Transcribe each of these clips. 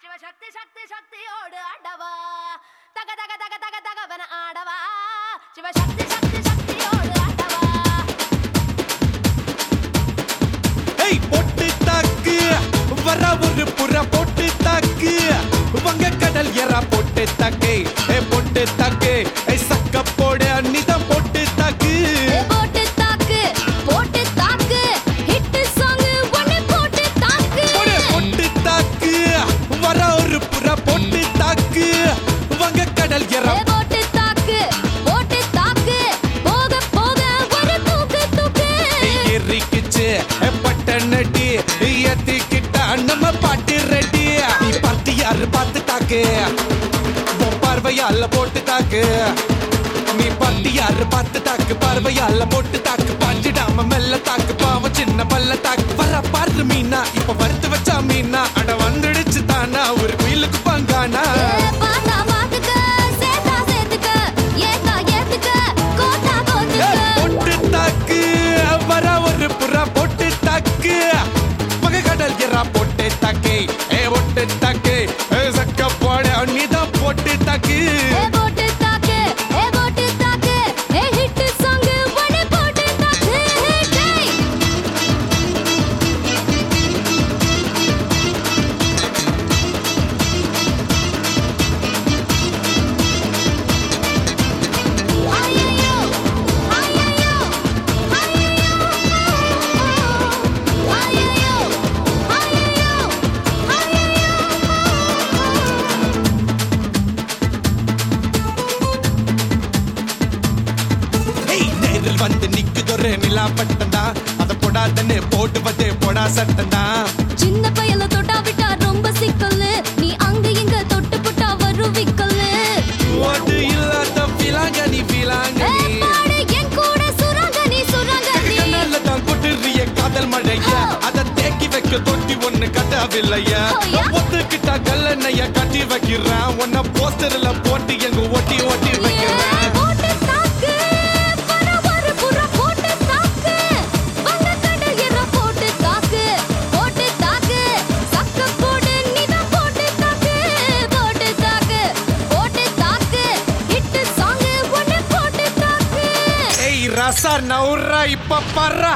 சிவசக்தி சக்தி சக்தியோடு ஆடவா தக தக தக தக தகவன ஆடவா சிவசக்தி சக்தி சக்தியோடு ஆடவா ஏய் பொட்டு தாக்கு வர ஒரு புற பொட்டு தாக்கு வங்க கடல் எறா பொட்டு தாக்கு ஏ பொட்டு தாக்கு ஏய் சக்க போடு அன்னிதான் பொட்டு தாக்கு ஏ போட்டு தாக்கு போட்டு தாக்கு ஹிட் சாங் ஒன்னு போட்டு தாக்கு போடு பொட்டு தாக்கு வர ஒரு புற பொட்டு தாக்கு வங்க கடல் எறா ஏ போட்டு தாக்கு போட்டு தாக்கு போக போக ஒரு தூக்கு தூக்கு எரிக்குச்சு பட்டனடி ஏத்திக்கிட்ட நம்ம பாட்டு ரெடி நீ பார்த்து யாரு பார்த்து தாக்கு உன் பார்வையால போட்டு தாக்கு நீ பார்த்து யாரு பார்த்து தாக்கு பார்வையால போட்டு தாக்கு பாஞ்சிடாம மெல்ல தாக்கு பாவம் சின்ன பல்ல தாக்கு வர பாரு மீனா இப்ப வறுத்து வச்சா மீனா அட வந்துடுச்சு தானா ஒரு குயிலுக்கு பங்கானா ஏ பாத்தா பாத்துக்க சேத்தா சேத்துக்க ஏத்தா ஏத்துக்க கோத்தா ஏய், கோத்துக்க பொட்டு தாக்கு வர ஒரு புறா பொட்டு தாக்கு மக கடல் எறா பொட்டு தாக்கு ஏ பொட்டு தாக்கு ஏ சக்க போட நீதான் பொட்டு தாக்கு ஏ போட்டு தாக்கு ஏ போட்டு தாக்கு ஏ ஹிட் சாங் ஒன்னு போட்டு தாக்கு டேய் ஐயையோ ஐயையோ ஐயையோ ஐயையோ ஐயையோ ஐயையோ ஏய் நேரில் வந்து நிக்குதொரு நிலா பட்டந்தா அத போடாதன்னு போடுவதே போடா சட்டந்தா சின்ன பயல தொட்டா விட்டா ரொம்ப சிக்கல்லு நீ அங்க இங்க தொட்டு புட்டா வரும் விக்கல்லு ஓடு இல்லாத பிலாங்க நீ பிலாங்க ஏ நீ பாடு என் கூட சுரங்க நீ சுரங்க நீ கண்ணால தான் கொட்டுறிய காதல் மழைய அத தேக்கி வைக்க தொட்டி ஒண்ணு கட்டவில்லையா ஐயா. ஒத்துக்கிட்டா கல்லணைய கட்டி வைக்கிறேன் உன்ன போஸ்டர்ல போட்டு எங்க ஒட்டி ஒட்டி ஏ வைக்கிறேன் போட்டு தாக்கு வர வர புற போட்டு தாக்கு வங்க கடல் எற போட்டு தாக்கு போட்டு தாக்கு சக்க போடு நீதான் போட்டு தாக்கு போட்டு தாக்கு போட்டு தாக்கு ஹிட் சாங் ஒன்னு போட்டு தாக்கு ஏய் ரசா நவுரா இப்ப பர்றா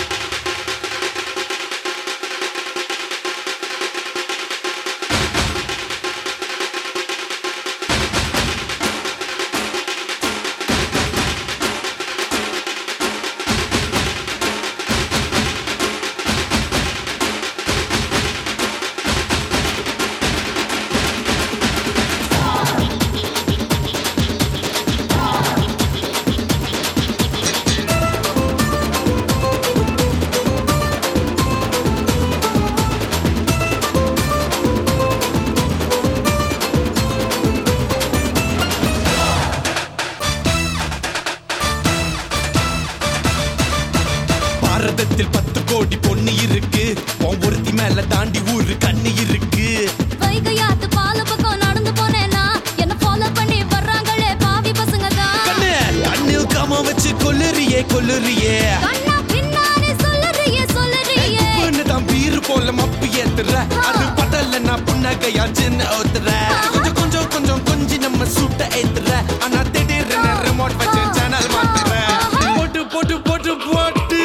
பாரதத்தில் பத்து கோடி பொண்ணு இருக்கு உன் ஒருத்தி மேல தாண்டி ஊரு கண்ணு இருக்கு வைகையாத்து பால பக்கம் நடந்து போனேனா என்ன ஃபாலோ பண்ணி வர்றாங்களே பாவி பசங்க தான் கண்ணு கண்ணில் காம வச்சு கொல்லுறியே கொல்லுறியே கண்ணா பின்னாடி சொல்லறியே சொல்லறியே உப்புன்னு தான் பீரு போல மப்பு ஏத்துற அது படல நான் புன்னகையா சின்ன ஓத்துற கொஞ்சம் கொஞ்சம் கொஞ்சம் கொஞ்சம் நம்ம சூட்ட ஏத்துற ஆனா திடீர்னு ரிமோட் வச்சு சேனல் மாத்துற போட்டு போட்டு போட்டு போட்டு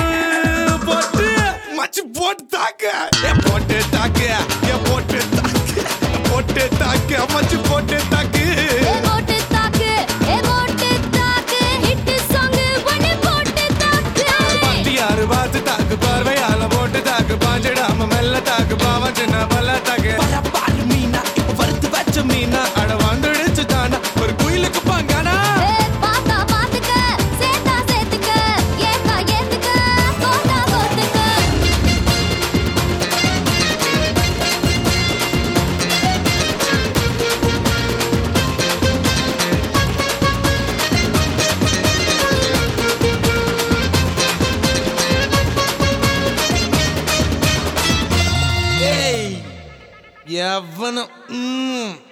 போட்டு மச்சு போட்டு தாக்க ஏ போட்டு தாக்க ஏ போட்டு தாக்க போட்டு தாக்க மச்சு போட்டு தாக்கு ஏ போட்டு தாக்கு ஏ போட்டு தாக்கு ஹிட் சாங் ஒன்னு போட்டு தாக்கு பத்தி யாரு பார்த்து தாக்கு பார்வையால போட்டு தாக்கு பாஞ்சிடாம மெல்ல தாக்கு பாவம் சின்ன பல்ல தாக்கு பாரு மீனா இப்ப வறுத்து வச்ச மீனா அட வந்துடுச்சு தானா ஒரு குயிலுக்கு பாங்கானா ஏ பாத்தா பாத்துக்க சேத்தா சேத்துக்க ஏத்தா ஏத்துக்க கோத்தா கோத்துக்க ஏய் எவனும் ம்